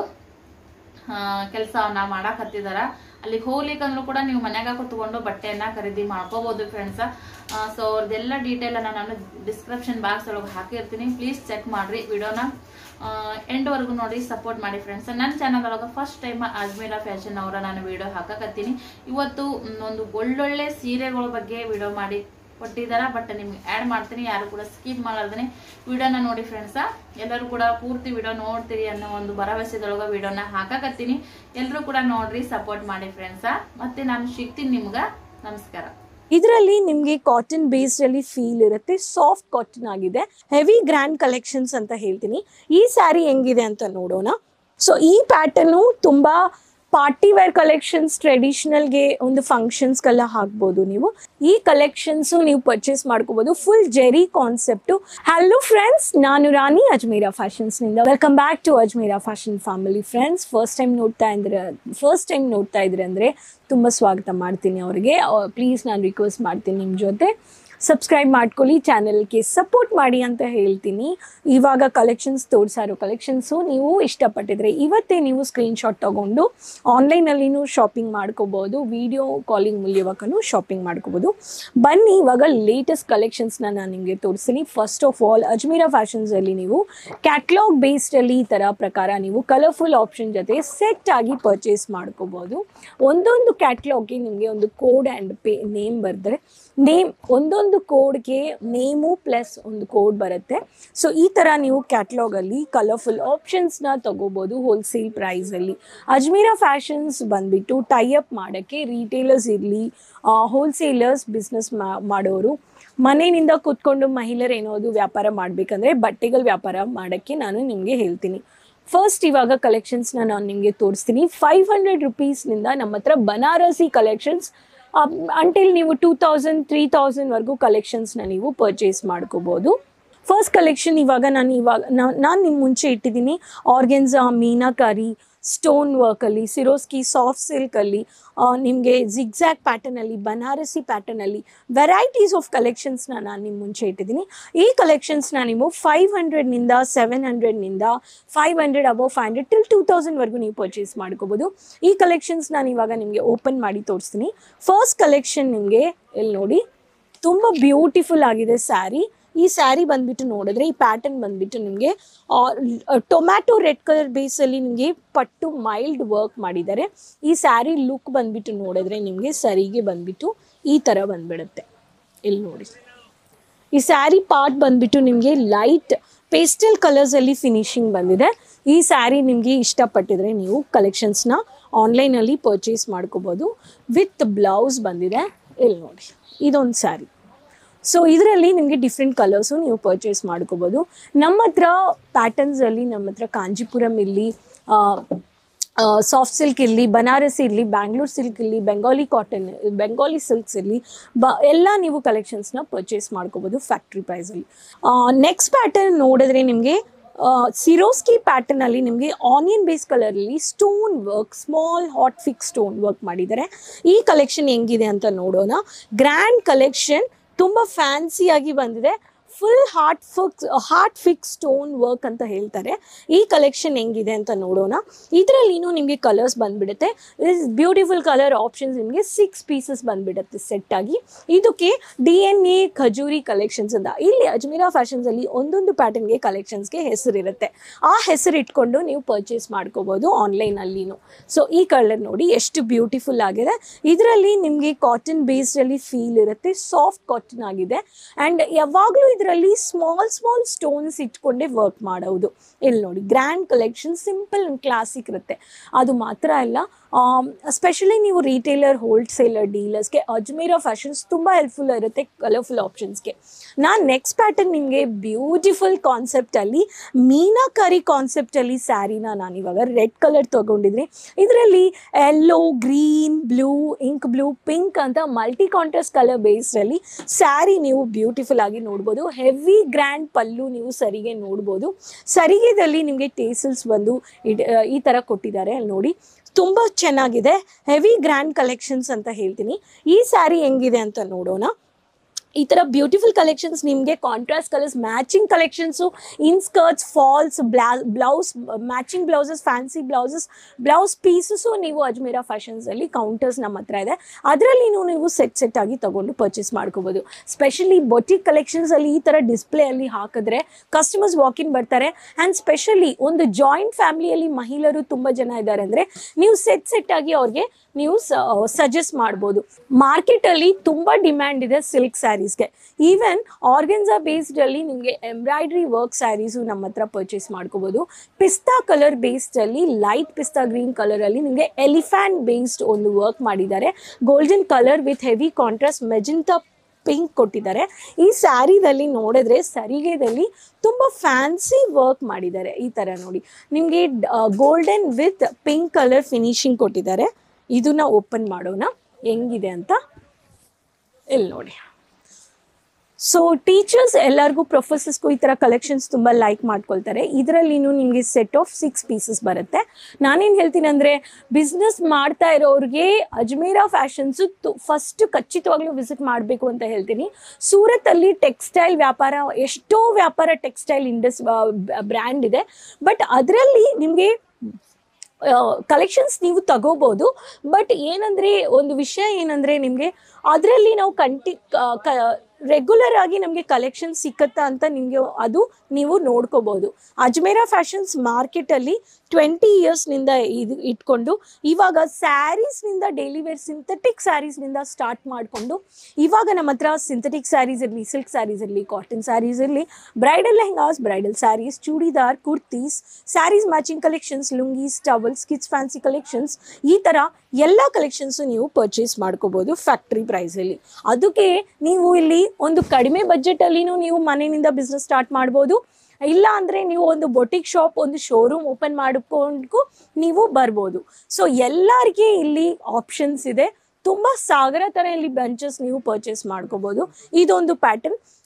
Speaker 1: ಕೆಲಸವನ್ನ ಮಾಡಕ್ ಹತ್ತಿದಾರ ಅಲ್ಲಿಗೆ ಹೋಗ್ಲಿಕ್ಕಂದ್ರೂ ಕೂಡ ನೀವು ಮನ್ಯಾಗ ಕುತ್ಕೊಂಡು ಬಟ್ಟೆಯನ್ನ ಖರೀದಿ ಮಾಡ್ಕೋಬಹುದು ಫ್ರೆಂಡ್ಸ್ ಸೊ ಅವ್ರದ್ದೆಲ್ಲ ಡೀಟೇಲ್ ಅನ್ನ ನಾನು ಡಿಸ್ಕ್ರಿಪ್ಷನ್ ಬಾಕ್ಸ್ ಒಳಗೆ ಹಾಕಿರ್ತೀನಿ ಪ್ಲೀಸ್ ಚೆಕ್ ಮಾಡ್ರಿ ವಿಡಿಯೋನ ಎಂಡ್ ವರ್ಗು ನೋಡಿ ಸಪೋರ್ಟ್ ಮಾಡಿ ಫ್ರೆಂಡ್ಸ್ ನನ್ನ ಚಾನಲ್ ಒಳಗೆ ಫಸ್ಟ್ ಟೈಮ್ ಅಜ್ಮೀರಾ ಫ್ಯಾಷನ್ ಅವರ ನಾನು ವಿಡಿಯೋ ಹಾಕಕತ್ತೀನಿ ಇವತ್ತು ಮ್, ಒಂದು ಒಳ್ಳೊಳ್ಳೆ ಸೀರೆಗಳ ಬಗ್ಗೆ ವಿಡಿಯೋ ಮಾಡಿ ಕೊಟ್ಟಿದಾರ ಬಟ್ ನಿಮ್ಗೆ ಆ್ಯಡ್ ಮಾಡ್ತೀನಿ ಯಾರು ಕೂಡ ಸ್ಕಿಪ್ ಮಾಡಲ್ದೇ ವಿಡಿಯೋನ ನೋಡಿ ಫ್ರೆಂಡ್ಸ ಎಲ್ಲರೂ ಕೂಡ ಪೂರ್ತಿ ವಿಡಿಯೋ ನೋಡ್ತೀರಿ ಅನ್ನೋ ಒಂದು ಭರವಸೆದೊಳಗ ವಿಡಿಯೋನ ಹಾಕಕತ್ತೀನಿ ಎಲ್ಲರೂ ಕೂಡ ನೋಡ್ರಿ ಸಪೋರ್ಟ್ ಮಾಡಿ ಫ್ರೆಂಡ್ಸ ಮತ್ತೆ ನಾನು ಸಿಗ್ತೀನಿ ನಿಮ್ಗ ನಮಸ್ಕಾರ
Speaker 2: ಇದರಲ್ಲಿ ನಿಮಗೆ ಕಾಟನ್ ಬೇಸ್ಡ್ ಅಲ್ಲಿ ಫೀಲ್ ಇರುತ್ತೆ ಸಾಫ್ಟ್ ಕಾಟನ್ ಆಗಿದೆ ಹೆವಿ ಗ್ರ್ಯಾಂಡ್ ಕಲೆಕ್ಷನ್ಸ್ ಅಂತ ಹೇಳ್ತೀನಿ ಈ ಸ್ಯಾರಿ ಹೆಂಗಿದೆ ಅಂತ ನೋಡೋಣ ಸೊ ಈ ಪ್ಯಾಟರ್ನು ತುಂಬಾ ಪಾರ್ಟಿ ವೇರ್ ಕಲೆಕ್ಷನ್ಸ್ ಟ್ರೆಡಿಷನಲ್ಗೆ ಒಂದು ಫಂಕ್ಷನ್ಸ್ಗೆಲ್ಲ ಹಾಕ್ಬೋದು ನೀವು ಈ ಕಲೆಕ್ಷನ್ಸು ನೀವು ಪರ್ಚೇಸ್ ಮಾಡ್ಕೋಬೋದು full zari concept hello friends ನಾನು ರಾಣಿ ಅಜ್ಮೀರಾ ಫ್ಯಾಷನ್ಸ್ನಿಂದ welcome back to Ajmera fashion family friends first time ನೋಡ್ತಾ ಇದ್ರೆ ಫಸ್ಟ್ ಟೈಮ್ ನೋಡ್ತಾ ಇದ್ರೆ ಅಂದರೆ ತುಂಬ ಸ್ವಾಗತ ಮಾಡ್ತೀನಿ ಅವರಿಗೆ ಪ್ಲೀಸ್ ನಾನು ರಿಕ್ವೆಸ್ಟ್ ಮಾಡ್ತೀನಿ ನಿಮ್ಮ ಜೊತೆ ಸಬ್ಸ್ಕ್ರೈಬ್ ಮಾಡ್ಕೊಳ್ಳಿ ಚಾನೆಲ್ಗೆ ಸಪೋರ್ಟ್ ಮಾಡಿ ಅಂತ ಹೇಳ್ತೀನಿ ಇವಾಗ ಕಲೆಕ್ಷನ್ಸ್ ತೋರಿಸಾರೋ ಕಲೆಕ್ಷನ್ಸು ನೀವು ಇಷ್ಟಪಟ್ಟಿದ್ರೆ ಇವತ್ತೇ ನೀವು ಸ್ಕ್ರೀನ್ಶಾಟ್ ತಗೊಂಡು ಆನ್ಲೈನಲ್ಲಿನೂ ಶಾಪಿಂಗ್ ಮಾಡ್ಕೋಬೋದು ವಿಡಿಯೋ ಕಾಲಿಂಗ್ ಮೂಲಕನೂ ಶಾಪಿಂಗ್ ಮಾಡ್ಕೋಬೋದು ಬನ್ನಿ ಇವಾಗ ಲೇಟೆಸ್ಟ್ ಕಲೆಕ್ಷನ್ಸ್ನ ನಾನು ನಿಮಗೆ ತೋರಿಸ್ತೀನಿ ಫಸ್ಟ್ ಆಫ್ ಆಲ್ ಅಜ್ಮೀರಾ ಫ್ಯಾಷನ್ಸಲ್ಲಿ ನೀವು ಕ್ಯಾಟ್ಲಾಗ್ ಬೇಸ್ಡಲ್ಲಿ ಈ ಥರ ಪ್ರಕಾರ ನೀವು ಕಲರ್ಫುಲ್ ಆಪ್ಷನ್ ಜೊತೆ ಸೆಟ್ ಆಗಿ ಪರ್ಚೇಸ್ ಮಾಡ್ಕೋಬೋದು ಒಂದೊಂದು ಕ್ಯಾಟ್ಲಾಗ್ಗೆ ನಿಮಗೆ ಒಂದು ಕೋಡ್ ಆ್ಯಂಡ್ ಪೇ ನೇಮ್ ಬರೆದ್ರೆ ನೇಮ್ ಒಂದೊಂದು ಕೋಡ್ಗೆ ನೇಮು ಪ್ಲಸ್ ಒಂದು ಕೋಡ್ ಬರುತ್ತೆ ಸೊ ಈ ಥರ ನೀವು ಕ್ಯಾಟ್ಲಾಗಲ್ಲಿ ಕಲರ್ಫುಲ್ ಆಪ್ಷನ್ಸ್ನ ತಗೋಬೋದು ಹೋಲ್ಸೇಲ್ ಪ್ರೈಸಲ್ಲಿ ಅಜ್ಮೀರಾ ಫ್ಯಾಷನ್ಸ್ ಬಂದ್ಬಿಟ್ಟು ಟೈಅಪ್ ಮಾಡೋಕ್ಕೆ ರೀಟೇಲರ್ಸ್ ಇರಲಿ ಹೋಲ್ಸೇಲರ್ಸ್ ಬಿಸ್ನೆಸ್ ಮಾಡೋರು ಮನೆಯಿಂದ ಕೂತ್ಕೊಂಡು ಮಹಿಳೆಯರು ಏನೋದು ವ್ಯಾಪಾರ ಮಾಡಬೇಕಂದ್ರೆ ಬಟ್ಟೆಗಳ ವ್ಯಾಪಾರ ಮಾಡೋಕ್ಕೆ ನಾನು ನಿಮಗೆ ಹೇಳ್ತೀನಿ ಫಸ್ಟ್ ಇವಾಗ ಕಲೆಕ್ಷನ್ಸ್ನ ನಾನು ನಿಮಗೆ ತೋರಿಸ್ತೀನಿ ಫೈವ್ ಹಂಡ್ರೆಡ್ ರುಪೀಸ್ನಿಂದ ನಮ್ಮ ಹತ್ರ ಬನಾರಸಿ ಕಲೆಕ್ಷನ್ಸ್ ಅಂಟಿಲ್ ನೀವು ಟೂ ತೌಸಂಡ್ ತ್ರೀ ತೌಸಂಡ್ವರೆಗೂ ಕಲೆಕ್ಷನ್ಸ್ನ ನೀವು ಪರ್ಚೇಸ್ ಮಾಡ್ಕೋಬೋದು ಫಸ್ಟ್ ಕಲೆಕ್ಷನ್ ಇವಾಗ ನಾನು ಇವಾಗ ನಾನು ನಿಮ್ಮ ಮುಂಚೆ ಇಟ್ಟಿದ್ದೀನಿ ಆರ್ಗೆನ್ಸಾ ಮೀನಾಕಾರಿ ಸ್ಟೋನ್ ವರ್ಕಲ್ಲಿ ಸಿರೋಸ್ಕಿ ಸಾಫ್ಟ್ ಸಿಲ್ಕಲ್ಲಿ ನಿಮಗೆ ಜಿಗ್ಜ್ಯಾಕ್ ಪ್ಯಾಟರ್ನಲ್ಲಿ ಬನಾರಸಿ ಪ್ಯಾಟರ್ನಲ್ಲಿ ವೆರೈಟೀಸ್ ಆಫ್ ಕಲೆಕ್ಷನ್ಸ್ನ ನಾನು ನಿಮ್ಮ ಮುಂಚೆ ಇಟ್ಟಿದ್ದೀನಿ ಈ ಕಲೆಕ್ಷನ್ಸ್ನ ನೀವು ಫೈವ್ ಹಂಡ್ರೆಡ್ನಿಂದ ಸೆವೆನ್ ಹಂಡ್ರೆಡ್ನಿಂದ five hundred above five hundred till two ತೌಸಂಡ್ವರೆಗೂ ನೀವು ಪರ್ಚೇಸ್ ಮಾಡ್ಕೋಬೋದು ಈ ಕಲೆಕ್ಷನ್ಸ್ ನಾನು ಇವಾಗ ನಿಮಗೆ ಓಪನ್ ಮಾಡಿ ತೋರಿಸ್ತೀನಿ ಫಸ್ಟ್ ಕಲೆಕ್ಷನ್ ನಿಮಗೆ ಇಲ್ಲಿ ನೋಡಿ ತುಂಬ ಬ್ಯೂಟಿಫುಲ್ ಆಗಿದೆ ಸ್ಯಾರಿ ಈ ಸ್ಯಾರಿ ಬಂದ್ಬಿಟ್ಟು ನೋಡಿದ್ರೆ ಈ ಪ್ಯಾಟರ್ನ್ ಬಂದ್ಬಿಟ್ಟು ನಿಮಗೆ ಟೊಮ್ಯಾಟೊ ರೆಡ್ ಕಲರ್ ಬೇಸಲ್ಲಿ ನಿಮಗೆ ಪಟ್ಟು ಮೈಲ್ಡ್ ವರ್ಕ್ ಮಾಡಿದ್ದಾರೆ ಈ ಸ್ಯಾರಿ ಲುಕ್ ಬಂದ್ಬಿಟ್ಟು ನೋಡಿದ್ರೆ ನಿಮಗೆ ಸರಿಗೆ ಬಂದ್ಬಿಟ್ಟು ಈ ಥರ ಬಂದ್ಬಿಡುತ್ತೆ ಇಲ್ಲಿ ನೋಡಿ ಈ ಸ್ಯಾರಿ ಪಾರ್ಟ್ ಬಂದ್ಬಿಟ್ಟು ನಿಮಗೆ ಲೈಟ್ ಪೇಸ್ಟಲ್ ಕಲರ್ಸಲ್ಲಿ ಫಿನಿಶಿಂಗ್ ಬಂದಿದೆ ಈ ಸ್ಯಾರಿ ನಿಮಗೆ ಇಷ್ಟಪಟ್ಟಿದ್ರೆ ನೀವು ಕಲೆಕ್ಷನ್ಸ್ನ ಆನ್ಲೈನಲ್ಲಿ ಪರ್ಚೇಸ್ ಮಾಡ್ಕೋಬೋದು ವಿತ್ ಬ್ಲೌಸ್ ಬಂದಿದೆ ಇಲ್ಲಿ ನೋಡಿ ಇದೊಂದು ಸ್ಯಾರಿ ಸೊ ಇದರಲ್ಲಿ ನಿಮಗೆ ಡಿಫ್ರೆಂಟ್ ಕಲರ್ಸು ನೀವು ಪರ್ಚೇಸ್ ಮಾಡ್ಕೋಬೋದು ನಮ್ಮ ಹತ್ರ ಪ್ಯಾಟರ್ನ್ಸಲ್ಲಿ ನಮ್ಮ ಹತ್ರ ಕಾಂಜಿಪುರಂ ಇಲ್ಲಿ ಸಾಫ್ಟ್ ಸಿಲ್ಕ್ ಇರಲಿ ಬನಾರಸಿ ಇರಲಿ ಬ್ಯಾಂಗ್ಳೂರ್ ಸಿಲ್ಕ್ ಇರಲಿ ಬೆಂಗಾಲಿ ಕಾಟನ್ ಬೆಂಗಾಲಿ ಸಿಲ್ಕ್ಸ್ ಇರಲಿ ಬ ಎಲ್ಲ ನೀವು ಕಲೆಕ್ಷನ್ಸ್ನ ಪರ್ಚೇಸ್ ಮಾಡ್ಕೋಬೋದು ಫ್ಯಾಕ್ಟ್ರಿ ಪ್ರೈಸಲ್ಲಿ ನೆಕ್ಸ್ಟ್ ಪ್ಯಾಟರ್ನ್ ನೋಡಿದ್ರೆ ನಿಮಗೆ ಸಿರೋಸ್ಕಿ ಪ್ಯಾಟರ್ನಲ್ಲಿ ನಿಮಗೆ ಆನಿಯನ್ ಬೇಸ್ ಕಲರಲ್ಲಿ stone work small hot fix stone work ಮಾಡಿದ್ದಾರೆ ಈ ಕಲೆಕ್ಷನ್ ಹೆಂಗಿದೆ ಅಂತ ನೋಡೋಣ ಗ್ರ್ಯಾಂಡ್ ಕಲೆಕ್ಷನ್ ತುಂಬ ಫ್ಯಾನ್ಸಿಯಾಗಿ ಬಂದಿದೆ full heart fix heart fix stone work ಅಂತ ಹೇಳ್ತಾರೆ ಈ ಕಲೆಕ್ಷನ್ ಹೆಂಗಿದೆ ಅಂತ ನೋಡೋಣ ಇದರಲ್ಲಿನೂ ನಿಮಗೆ ಕಲರ್ಸ್ ಬಂದ್ಬಿಡುತ್ತೆ ಇಸ್ ಬ್ಯೂಟಿಫುಲ್ ಕಲರ್ ಆಪ್ಷನ್ಸ್ ನಿಮಗೆ ಸಿಕ್ಸ್ ಪೀಸಸ್ ಬಂದ್ಬಿಡುತ್ತೆ ಸೆಟ್ ಆಗಿ ಇದಕ್ಕೆ D N A Khajuri collections ಅಂತ ಇಲ್ಲಿ ಅಜ್ಮೀರಾ ಫ್ಯಾಷನ್ಸಲ್ಲಿ ಒಂದೊಂದು ಪ್ಯಾಟರ್ನ್ಗೆ ಕಲೆಕ್ಷನ್ಸ್ಗೆ ಹೆಸರಿರುತ್ತೆ ಆ ಹೆಸರು ಇಟ್ಕೊಂಡು ನೀವು ಪರ್ಚೇಸ್ ಮಾಡ್ಕೋಬೋದು ಆನ್ಲೈನಲ್ಲಿನೂ ಸೊ ಈ ಕಲರ್ ನೋಡಿ ಎಷ್ಟು ಬ್ಯೂಟಿಫುಲ್ ಆಗಿದೆ ಇದರಲ್ಲಿ ನಿಮಗೆ ಕಾಟನ್ ಬೇಸ್ಡಲ್ಲಿ ಫೀಲ್ ಇರುತ್ತೆ ಸಾಫ್ಟ್ ಕಾಟನ್ ಆಗಿದೆ ಆ್ಯಂಡ್ ಯಾವಾಗಲೂ ಇದರಲ್ಲಿ ಸ್ಮಾಲ್ ಸ್ಮಾಲ್ ಸ್ಟೋನ್ಸ್ ಇಟ್ಕೊಂಡೇ ವರ್ಕ್ ಮಾಡೋದು ಇಲ್ಲಿ ನೋಡಿ grand collection simple and classic ಇರುತ್ತೆ ಅದು ಮಾತ್ರ ಅಲ್ಲ ಸ್ಪೆಷಲಿ ನೀವು ರಿಟೇಲರ್ ಹೋಲ್ಸೇಲರ್ ಡೀಲರ್ಸ್ಗೆ ಅಜ್ಮೀರಾ ಫ್ಯಾಷನ್ಸ್ ತುಂಬ ಹೆಲ್ಪ್ಫುಲ್ ಇರುತ್ತೆ ಕಲರ್ಫುಲ್ ಆಪ್ಷನ್ಸ್ಗೆ ನಾನು ನೆಕ್ಸ್ಟ್ ಪ್ಯಾಟರ್ನ್ ನಿಮಗೆ ಬ್ಯೂಟಿಫುಲ್ ಕಾನ್ಸೆಪ್ಟಲ್ಲಿ ಮೀನಾಕಾರಿ ಕಾನ್ಸೆಪ್ಟಲ್ಲಿ ಸ್ಯಾರಿನ ನಾನು ಇವಾಗ ರೆಡ್ ಕಲರ್ ತೊಗೊಂಡಿದ್ದೀನಿ ಇದರಲ್ಲಿ yellow green blue ink blue pink ಅಂತ ಮಲ್ಟಿ ಕಾಂಟ್ರಾಸ್ಟ್ ಕಲರ್ ಬೇಸ್ಡಲ್ಲಿ ಸ್ಯಾರಿ ನೀವು ಬ್ಯೂಟಿಫುಲ್ ಆಗಿ ನೋಡ್ಬೋದು ಹೆವಿ ಗ್ರ್ಯಾಂಡ್ ಪಲ್ಲು ನೀವು ಸರಿಗೆ ನೋಡ್ಬೋದು ಸರಿಗೆದಲ್ಲಿ ನಿಮಗೆ ಟೇಸಲ್ಸ್ ಬಂದು ಇಡ್- ಈ ಥರ ಕೊಟ್ಟಿದ್ದಾರೆ ಅಲ್ಲಿ ನೋಡಿ ತುಂಬ ಚೆನ್ನಾಗಿದೆ ಹೆವಿ ಗ್ರ್ಯಾಂಡ್ ಕಲೆಕ್ಷನ್ಸ್ ಅಂತ ಹೇಳ್ತೀನಿ ಈ ಸ್ಯಾರಿ ಹೆಂಗಿದೆ ಅಂತ ನೋಡೋಣ ಈ ಥರ ಬ್ಯೂಟಿಫುಲ್ ಕಲೆಕ್ಷನ್ಸ್ ನಿಮಗೆ contrast colours matching collections inskirts falls ಬ್ಲಾ blouse matching blouses fancy blouses blouse pieces ನೀವು ಅಜ್ಮೀರಾ ಫ್ಯಾಷನ್ಸಲ್ಲಿ ಕೌಂಟರ್ಸ್ ನಮ್ಮ ಹತ್ರ ಇದೆ ಅದರಲ್ಲಿ ನೀವು ಸೆಟ್ ಸೆಟ್ ಆಗಿ ತಗೊಂಡು ಪರ್ಚೇಸ್ ಮಾಡ್ಕೋಬೋದು ಸ್ಪೆಷಲಿ ಬೊಟಿಕ್ ಕಲೆಕ್ಷನ್ಸಲ್ಲಿ ಈ ಥರ ಡಿಸ್ಪ್ಲೇಯಲ್ಲಿ ಹಾಕಿದ್ರೆ ಕಸ್ಟಮರ್ಸ್ ವಾಕಿನ್ ಬರ್ತಾರೆ ಆ್ಯಂಡ್ ಸ್ಪೆಷಲಿ ಒಂದು ಜಾಯಿಂಟ್ ಫ್ಯಾಮಿಲಿಯಲ್ಲಿ ಮಹಿಳೆಯರು ತುಂಬ ಜನ ಇದ್ದಾರೆ ಅಂದರೆ ನೀವು ಸೆಟ್ ಸೆಟ್ ಆಗಿ ಅವ್ರಿಗೆ ನೀವು ಸಜೆಸ್ಟ್ ಮಾಡ್ಬೋದು ಮಾರ್ಕೆಟಲ್ಲಿ ತುಂಬ ಡಿಮ್ಯಾಂಡ್ ಇದೆ ಸಿಲ್ಕ್ ಸ್ಯಾರೀಸ್ಗೆ ಈವನ್ ಆರ್ಗೆನ್ಸಾ ಬೇಸ್ಡಲ್ಲಿ ನಿಮಗೆ ಎಂಬ್ರಾಯ್ಡ್ರಿ ವರ್ಕ್ ಸ್ಯಾರೀಸು ನಮ್ಮ ಹತ್ರ ಪರ್ಚೇಸ್ ಮಾಡ್ಕೋಬೋದು ಪಿಸ್ತಾ ಕಲರ್ ಬೇಸ್ಡಲ್ಲಿ ಲೈಟ್ ಪಿಸ್ತಾ ಗ್ರೀನ್ ಕಲರಲ್ಲಿ ನಿಮಗೆ ಎಲಿಫ್ಯಾಂಟ್ ಬೇಸ್ಡ್ ಒಂದು ವರ್ಕ್ ಮಾಡಿದ್ದಾರೆ golden colour with heavy contrast magenta pink ಕೊಟ್ಟಿದ್ದಾರೆ ಈ ಸ್ಯಾರಿದಲ್ಲಿ ನೋಡಿದ್ರೆ ಸರಿಗೆದಲ್ಲಿ ತುಂಬ ಫ್ಯಾನ್ಸಿ ವರ್ಕ್ ಮಾಡಿದ್ದಾರೆ ಈ ಥರ ನೋಡಿ ನಿಮಗೆ golden with pink colour finishing ಕೊಟ್ಟಿದ್ದಾರೆ ಇದನ್ನ ಓಪನ್ ಮಾಡೋಣ ಹೆಂಗಿದೆ ಅಂತ ಇಲ್ಲಿ ನೋಡಿ ಸೊ ಟೀಚರ್ಸ್ ಎಲ್ಲರಿಗೂ ಪ್ರೊಫೆಸರ್ಸ್ಗೂ ಈ ಥರ ಕಲೆಕ್ಷನ್ಸ್ ತುಂಬ ಲೈಕ್ ಮಾಡ್ಕೊಳ್ತಾರೆ ಇದರಲ್ಲಿನೂ ನಿಮಗೆ ಸೆಟ್ ಆಫ್ ಸಿಕ್ಸ್ ಪೀಸಸ್ ಬರುತ್ತೆ ನಾನೇನು ಹೇಳ್ತೀನಿ ಅಂದರೆ ಬಿಸ್ನೆಸ್ ಮಾಡ್ತಾ ಇರೋರಿಗೆ ಅಜ್ಮೀರಾ ಫ್ಯಾಷನ್ಸು ಫಸ್ಟ್ ಖಚಿತವಾಗ್ಲೂ ವಿಸಿಟ್ ಮಾಡಬೇಕು ಅಂತ ಹೇಳ್ತೀನಿ ಸೂರತ್ತಲ್ಲಿ ಟೆಕ್ಸ್ಟೈಲ್ ವ್ಯಾಪಾರ ಎಷ್ಟೋ ವ್ಯಾಪಾರ ಟೆಕ್ಸ್ಟೈಲ್ ಇಂಡಸ್ ಬ್ರ್ಯಾಂಡ್ ಇದೆ ಬಟ್ ಅದರಲ್ಲಿ ನಿಮಗೆ ಕಲೆಕ್ಷನ್ಸ್ ನೀವು ತಗೋಬೋದು ಬಟ್ ಏನಂದರೆ ಒಂದು ವಿಷಯ ಏನಂದರೆ ನಿಮಗೆ ಅದರಲ್ಲಿ ನಾವು ಕಂಟಿ ಕ ರೆಗ್ಯುಲರ್ ಆಗಿ ನಮಗೆ ಕಲೆಕ್ಷನ್ ಸಿಕ್ಕತ್ತಾ ಅಂತ ನಿಮಗೆ ಅದು ನೀವು ನೋಡ್ಕೋಬೋದು ಅಜ್ಮೇರಾ ಫ್ಯಾಷನ್ಸ್ ಮಾರ್ಕೆಟಲ್ಲಿ ಟ್ವೆಂಟಿ ಇಯರ್ಸ್ನಿಂದ ಇದು ಇಟ್ಕೊಂಡು ಇವಾಗ ಸ್ಯಾರೀಸ್ನಿಂದ ಡೈಲಿ ವೇರ್ ಸಿಂಥೆಟಿಕ್ ಸ್ಯಾರೀಸ್ನಿಂದ ಸ್ಟಾರ್ಟ್ ಮಾಡಿಕೊಂಡು ಇವಾಗ ನಮ್ಮ ಹತ್ರ ಸಿಂಥೆಟಿಕ್ ಸ್ಯಾರೀಸ್ ಇರಲಿ ಸಿಲ್ಕ್ ಸ್ಯಾರೀಸ್ ಇರಲಿ ಕಾಟನ್ ಸ್ಯಾರೀಸ್ ಇರಲಿ bridal lehengas bridal saris churidar kurtis saris matching collections lungis towels kids fancy collections ಈ ಥರ ಎಲ್ಲ ಕಲೆಕ್ಷನ್ಸು ನೀವು ಪರ್ಚೇಸ್ ಮಾಡ್ಕೋಬೋದು ಫ್ಯಾಕ್ಟ್ರಿ ಪ್ರೈಸಲ್ಲಿ ಅದಕ್ಕೆ ನೀವು ಇಲ್ಲಿ ಒಂದು ಕಡಿಮೆ ಬಜೆಟಲ್ಲಿನೂ ನೀವು ಮನೆಯಿಂದ ಬಿಸ್ನೆಸ್ ಸ್ಟಾರ್ಟ್ ಮಾಡ್ಬೋದು ಇಲ್ಲ ಅಂದರೆ ನೀವು ಒಂದು ಬೊಟಿಕ್ ಶಾಪ್ ಒಂದು ಶೋರೂಮ್ ಓಪನ್ ಮಾಡ್ಕೊಂಡು ನೀವು ಬರ್ಬೋದು ಸೊ ಎಲ್ಲರಿಗೆ ಇಲ್ಲಿ ಆಪ್ಷನ್ಸ್ ಇದೆ ತುಂಬ ಸಾಗರ ಥರ ಇಲ್ಲಿ ಬಂಚಸ್ ನೀವು ಪರ್ಚೇಸ್ ಮಾಡ್ಕೋಬೋದು ಇದೊಂದು ಪ್ಯಾಟರ್ನ್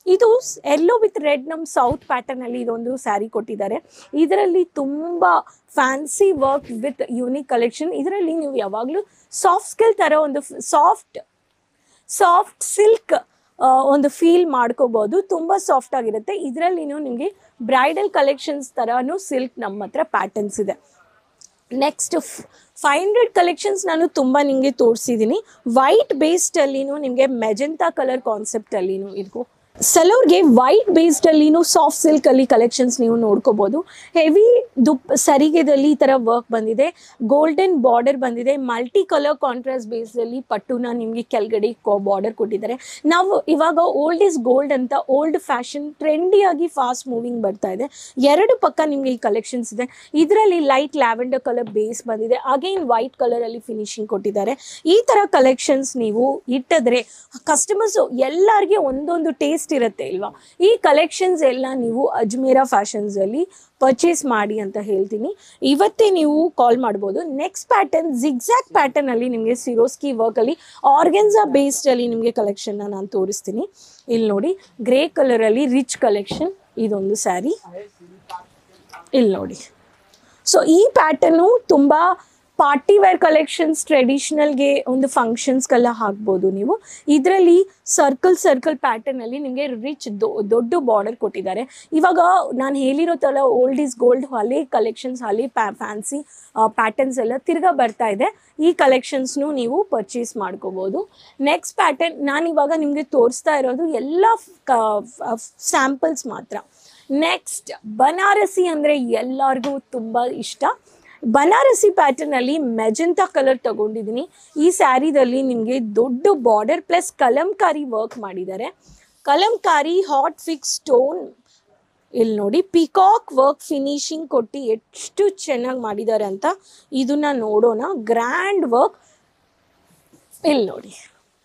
Speaker 2: ಇದು ಎಲ್ಲೋ ವಿತ್ ರೆಡ್ ನಮ್ಮ ಸೌತ್ ಪ್ಯಾಟರ್ನ್ ಅಲ್ಲಿ ಇದೊಂದು ಸ್ಯಾರಿ ಕೊಟ್ಟಿದ್ದಾರೆ ಇದರಲ್ಲಿ ತುಂಬಾ fancy work with unique collection ಇದರಲ್ಲಿ ನೀವು ಯಾವಾಗಲೂ ಸಾಫ್ಟ್ ಸ್ಕಿಲ್ ತರ ಒಂದು ಸಾಫ್ಟ್ ಸಾಫ್ಟ್ ಸಿಲ್ಕ್ ಒಂದು ಫೀಲ್ ಮಾಡ್ಕೋಬಹುದು ತುಂಬಾ ಸಾಫ್ಟ್ ಆಗಿರುತ್ತೆ ಇದರಲ್ಲಿನೂ ನಿಮಗೆ ಬ್ರೈಡಲ್ ಕಲೆಕ್ಷನ್ಸ್ ತರನು ಸಿಲ್ಕ್ ನಮ್ಮ ಹತ್ರ ಪ್ಯಾಟರ್ನ್ಸ್ ಇದೆ ನೆಕ್ಸ್ಟ್ ಫೈವ್ ಹಂಡ್ರೆಡ್ ಕಲೆಕ್ಷನ್ಸ್ ನಾನು ತುಂಬ ನಿಮಗೆ ತೋರಿಸಿದ್ದೀನಿ ವೈಟ್ ಬೇಸ್ಡ್ ಅಲ್ಲಿನೂ ನಿಮಗೆ ಮೆಜೆಂಟಾ ಕಲರ್ ಕಾನ್ಸೆಪ್ಟ್ ಅಲ್ಲಿನೂ ಇರ್ಕೋ ಸೆಲೋರ್ಗೆ ವೈಟ್ ಬೇಸ್ಡ್ ಅಲ್ಲಿನೂ ಸಾಫ್ಟ್ ಸಿಲ್ಕ್ ಅಲ್ಲಿ ಕಲೆಕ್ಷನ್ಸ್ ನೀವು ನೋಡ್ಕೋಬಹುದು ಹೆವಿ ದುಪ್ ಸರಿಗೆದಲ್ಲಿ ಈ ತರ ವರ್ಕ್ ಬಂದಿದೆ ಗೋಲ್ಡನ್ ಬಾರ್ಡರ್ ಬಂದಿದೆ ಮಲ್ಟಿ ಕಲರ್ ಕಾಂಟ್ರಾಸ್ಟ್ ಬೇಸ್ ಅಲ್ಲಿ ಪಟ್ಟುನ ನಿಮಗೆ ಕೆಳಗಡೆ ಬಾರ್ಡರ್ ಕೊಟ್ಟಿದ್ದಾರೆ ನಾವು ಇವಾಗ ಓಲ್ಡ್ ಇಸ್ ಗೋಲ್ಡ್ ಅಂತ ಓಲ್ಡ್ ಫ್ಯಾಷನ್ ಟ್ರೆಂಡಿಯಾಗಿ ಫಾಸ್ಟ್ ಮೂವಿಂಗ್ ಬರ್ತಾ ಇದೆ ಎರಡು ಪಕ್ಕ ನಿಮಗೆ ಈ ಕಲೆಕ್ಷನ್ಸ್ ಇದೆ ಇದರಲ್ಲಿ ಲೈಟ್ ಲ್ಯಾವೆಂಡರ್ ಕಲರ್ ಬೇಸ್ ಬಂದಿದೆ ಅಗೈನ್ ವೈಟ್ ಕಲರ್ ಅಲ್ಲಿ ಫಿನಿಶಿಂಗ್ ಕೊಟ್ಟಿದ್ದಾರೆ ಈ ತರ ಕಲೆಕ್ಷನ್ಸ್ ನೀವು ಇಟ್ಟಿದ್ರೆ ಕಸ್ಟಮರ್ಸ್ ಎಲ್ಲರಿಗೆ ಒಂದೊಂದು ಟೇಸ್ಟ್ ಇರುತ್ತೆ ಇಲ್ವಾ ಈ ಕಲೆಕ್ಷನ್ಸ್ ಎಲ್ಲ ನೀವು ಅಜ್ಮೇರಾ ಫ್ಯಾಷನ್ಸ್ ಅಲ್ಲಿ ಪರ್ಚೇಸ್ ಮಾಡಿ ಅಂತ ಹೇಳ್ತೀನಿ ಇವತ್ತೇ ನೀವು ಕಾಲ್ ಮಾಡ್ಬೋದು ನೆಕ್ಸ್ಟ್ ಪ್ಯಾಟರ್ನ್ ಜಿಗ್ಸಾಕ್ ಪ್ಯಾಟರ್ನ್ ಅಲ್ಲಿ ನಿಮಗೆ ಸಿರೋಸ್ಕಿ ವರ್ಕ್ ಅಲ್ಲಿ ಆರ್ಗೆನ್ಸಾ ಬೇಸ್ಡ್ ಅಲ್ಲಿ ನಿಮಗೆ ಕಲೆಕ್ಷನ್ ನಾನು ತೋರಿಸ್ತೀನಿ ಇಲ್ಲಿ ನೋಡಿ ಗ್ರೇ ಕಲರ್ ಅಲ್ಲಿ ರಿಚ್ ಕಲೆಕ್ಷನ್ ಇದೊಂದು ಸ್ಯಾರಿ ಇಲ್ಲಿ ನೋಡಿ ಸೊ ಈ ಪ್ಯಾಟರ್ನು ತುಂಬ ಪಾರ್ಟಿ ವೇರ್ ಕಲೆಕ್ಷನ್ಸ್ ಟ್ರೆಡಿಷ್ನಲ್ಗೆ ಒಂದು ಫಂಕ್ಷನ್ಸ್ಗೆಲ್ಲ ಹಾಕ್ಬೋದು ನೀವು ಇದರಲ್ಲಿ ಸರ್ಕಲ್ ಸರ್ಕಲ್ ಪ್ಯಾಟರ್ನಲ್ಲಿ ನಿಮಗೆ ರಿಚ್ ದೊಡ್ಡ ಬಾರ್ಡರ್ ಕೊಟ್ಟಿದ್ದಾರೆ ಇವಾಗ ನಾನು ಹೇಳಿರೋ ಥರ ಓಲ್ಡ್ ಈಸ್ ಗೋಲ್ಡ್ ಹಳೆ ಕಲೆಕ್ಷನ್ಸ್ ಹಳೆ ಪ್ಯಾ ಫ್ಯಾನ್ಸಿ ಪ್ಯಾಟರ್ನ್ಸ್ ಎಲ್ಲ ತಿರ್ಗಾ ಬರ್ತಾ ಇದೆ ಈ ಕಲೆಕ್ಷನ್ಸ್ನು ನೀವು ಪರ್ಚೇಸ್ ಮಾಡ್ಕೋಬೋದು ನೆಕ್ಸ್ಟ್ ಪ್ಯಾಟರ್ನ್ ನಾನು ಇವಾಗ ನಿಮಗೆ ತೋರಿಸ್ತಾ ಇರೋದು ಎಲ್ಲ ಸ್ಯಾಂಪಲ್ಸ್ ಮಾತ್ರ ನೆಕ್ಸ್ಟ್ ಬನಾರಸಿ ಅಂದರೆ ಎಲ್ಲರಿಗೂ ತುಂಬ ಇಷ್ಟ ಬನಾರಸಿ ಪ್ಯಾಟರ್ನ್ ಅಲ್ಲಿ ಮೆಜೆಂಟಾ ಕಲರ್ ತಗೊಂಡಿದ್ದೀನಿ ಈ ಸ್ಯಾರಿದಲ್ಲಿ ನಿಮಗೆ ದೊಡ್ಡ ಬಾರ್ಡರ್ ಪ್ಲಸ್ ಕಲಂಕಾರಿ ವರ್ಕ್ ಮಾಡಿದ್ದಾರೆ ಕಲಂಕಾರಿ ಹಾಟ್ ಫಿಕ್ಸ್ ಸ್ಟೋನ್ ಇಲ್ಲಿ ನೋಡಿ ಪಿಕಾಕ್ ವರ್ಕ್ ಫಿನಿಶಿಂಗ್ ಕೊಟ್ಟು ಎಷ್ಟು ಚೆನ್ನಾಗಿ ಮಾಡಿದ್ದಾರೆ ಅಂತ ಇದನ್ನ ನೋಡೋಣ ಗ್ರ್ಯಾಂಡ್ ವರ್ಕ್ ಇಲ್ಲಿ ನೋಡಿ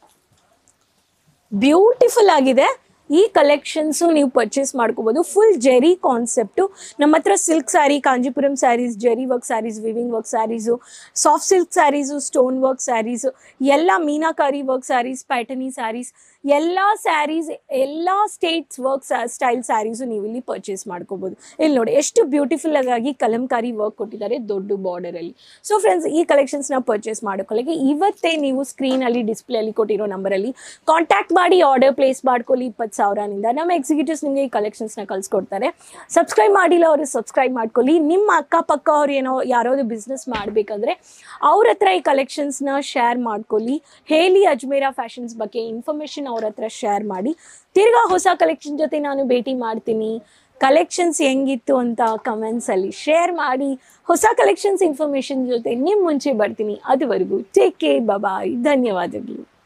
Speaker 2: ಬ್ಯೂಟಿಫುಲ್ ಆಗಿದೆ ಈ ಕಲೆಕ್ಷನ್ಸು ನೀವು ಪರ್ಚೇಸ್ ಮಾಡ್ಕೋಬೋದು ಫುಲ್ ಜೆರಿ ಕಾನ್ಸೆಪ್ಟು ನಮ್ಮ ಹತ್ರ silk sari Kanchipuram saris zari work saris weaving work saris soft silk saris stone work saris ಎಲ್ಲ ಮೀನಾಕಾರಿ ವರ್ಕ್ ಸ್ಯಾರೀಸ್ ಪ್ಯಾಟರ್ನಿ ಸ್ಯಾರೀಸ್ ಎಲ್ಲ ಸ್ಯಾರೀಸ್ ಎಲ್ಲ ಸ್ಟೇಟ್ಸ್ ವರ್ಕ್ ಸ್ಟೈಲ್ ಸ್ಯಾರೀಸು ನೀವು ಇಲ್ಲಿ ಪರ್ಚೇಸ್ ಮಾಡ್ಕೋಬೋದು ಇಲ್ಲಿ ನೋಡಿ ಎಷ್ಟು ಬ್ಯೂಟಿಫುಲ್ ಆಗಿ ಕಲಂಕಾರಿ ವರ್ಕ್ ಕೊಟ್ಟಿದ್ದಾರೆ ದೊಡ್ಡ ಬಾರ್ಡರಲ್ಲಿ ಸೊ ಫ್ರೆಂಡ್ಸ್ ಈ ಕಲೆಕ್ಷನ್ಸ್ನ ಪರ್ಚೇಸ್ ಮಾಡೋಕೊಳ್ಳಿ ಇವತ್ತೇ ನೀವು ಸ್ಕ್ರೀನಲ್ಲಿ ಡಿಸ್ಪ್ಲೇಲಿ ಕೊಟ್ಟಿರೋ ನಂಬರಲ್ಲಿ ಕಾಂಟ್ಯಾಕ್ಟ್ ಮಾಡಿ ಆರ್ಡರ್ ಪ್ಲೇಸ್ ಮಾಡ್ಕೊಳ್ಳಿ ಇಪ್ಪತ್ತು ಸಾವಿರನಿಂದ ನಮ್ಮ ಎಕ್ಸಿಕ್ಯೂಟಿವ್ಸ್ ನಿಮಗೆ ಈ ಕಲೆಕ್ಷನ್ಸ್ನ ಕಳ್ಸಿಕೊಡ್ತಾರೆ ಸಬ್ಸ್ಕ್ರೈಬ್ ಮಾಡಿಲ್ಲ ಅವರು ಸಬ್ಸ್ಕ್ರೈಬ್ ಮಾಡ್ಕೊಳ್ಳಿ ನಿಮ್ಮ ಅಕ್ಕಪಕ್ಕ ಅವ್ರು ಏನೋ ಯಾರಾದ್ರು ಬಿಸ್ನೆಸ್ ಮಾಡಬೇಕಂದ್ರೆ ಅವ್ರ ಹತ್ರ ಈ ಕಲೆಕ್ಷನ್ಸ್ನ ಶೇರ್ ಮಾಡ್ಕೊಳ್ಳಿ ಹೇಳಿ ಅಜ್ಮೇರಾ ಫ್ಯಾಷನ್ಸ್ ಬಗ್ಗೆ ಇನ್ಫಾರ್ಮೇಷನ್ ಅವ್ರ ಹತ್ರ ಶೇರ್ ಮಾಡಿ ತಿರ್ಗಾ ಹೊಸ ಕಲೆಕ್ಷನ್ ಜೊತೆ ನಾನು ಭೇಟಿ ಮಾಡ್ತೀನಿ ಕಲೆಕ್ಷನ್ಸ್ ಹೆಂಗಿತ್ತು ಅಂತ ಕಮೆಂಟ್ಸಲ್ಲಿ ಶೇರ್ ಮಾಡಿ ಹೊಸ ಕಲೆಕ್ಷನ್ಸ್ ಇನ್ಫಾರ್ಮೇಷನ್ ಜೊತೆ ನಿಮ್ಮ ಮುಂಚೆ ಬರ್ತೀನಿ ಅದುವರೆಗೂ ಟೇಕ್ ಕೇರ್ ಬಾಯ್ ಧನ್ಯವಾದಗಳು